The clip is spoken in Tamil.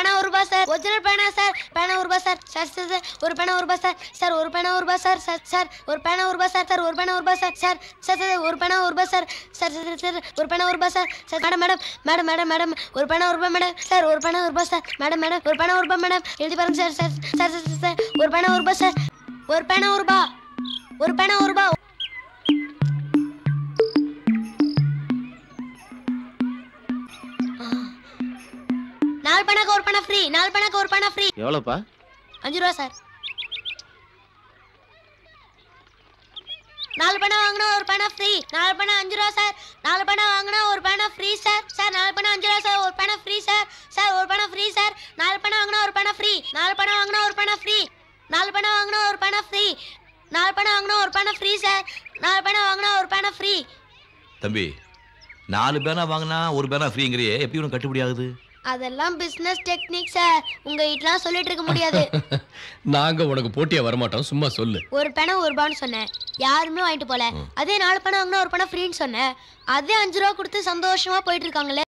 பேனா ஒரு ரூபாய் சார் ஒரிஜினல் பேனா சார் பேனா ஒரு ரூபாய் சார் சார் சார் சார் ஒரு பேனா ஒரு ரூபாய் சார் சார் ஒரு பேனா ஒரு ரூபாய் சார் சார் சார் ஒரு பேனா ஒரு ரூபாய் சார் சார் ஒரு பேனா ஒரு ரூபாய் சார் சார் சார் சார் ஒரு பேனா ஒரு ரூபாய் சார் சார் சார் சார் ஒரு பேனா ஒரு ரூபாய் sir sir madam madam madam madam madam ஒரு பேனா ஒரு ரூபாய் மேடம் சார் ஒரு பேனா ஒரு ரூபாய் சார் மேடம் மேடம் ஒரு பேனா ஒரு ரூபாய் மேடம் எழுதி பாருங்க sir sir sir sir sir ஒரு பேனா ஒரு ரூபாய் சார் ஒரு பேனா ஒரு ரூபாய் ஒரு பேனா ஒரு ரூபாய் நாலு பேனாக்கு ஒரு பேனா ஃப்ரீ நாலு பேனாக்கு ஒரு பேனா ஃப்ரீ எவ்வளோப்பா அஞ்சு ரூபா சார் நாலு பேனா வாங்கினா ஒரு பேனா ஃப்ரீ நாலு பேனா அஞ்சு ரூபா சார் நாலு பேனா வாங்கினா ஒரு பேனா ஃப்ரீ சார் சார் நாலு பேனா அஞ்சு ரூபா சார் ஒரு பேனா ஃப்ரீ சார் சார் ஒரு பேனா ஃப்ரீ சார் நாலு பேனா வாங்கினா ஒரு பேனா ஃப்ரீ நாலு பேனா வாங்கினா ஒரு பேனா ஃப்ரீ நாலு பேனா வாங்கினா ஒரு பேனா ஃப்ரீ நாலு பேனா வாங்கினா ஒரு பேனா ஃப்ரீ சார் நாலு பேனா வாங்கினா ஒரு பேனா ஃப்ரீ தம்பி நாலு பேனா வாங்கினா ஒரு பேனா ஃப்ரீங்கிறியே எப்படி உனக்கு கட்டுப்படி ஆகுது அதெல்லாம் பிசினஸ் டெக்னிக் சார் உங்க வீட்டுலாம் சொல்லிட்டு இருக்க முடியாது நாங்க உனக்கு போட்டியா வரமாட்டோம் சும்மா சொல்லு ஒரு பேனா ஒரு ரூபான்னு சொன்னேன் யாருமே வாங்கிட்டு போல அதே நாலு பேனா வாங்கினா ஒரு பேனா ஃப்ரீன்னு சொன்னேன் அதே அஞ்சு ரூபா கொடுத்து சந்தோஷமா போயிட்டு இருக்காங்களே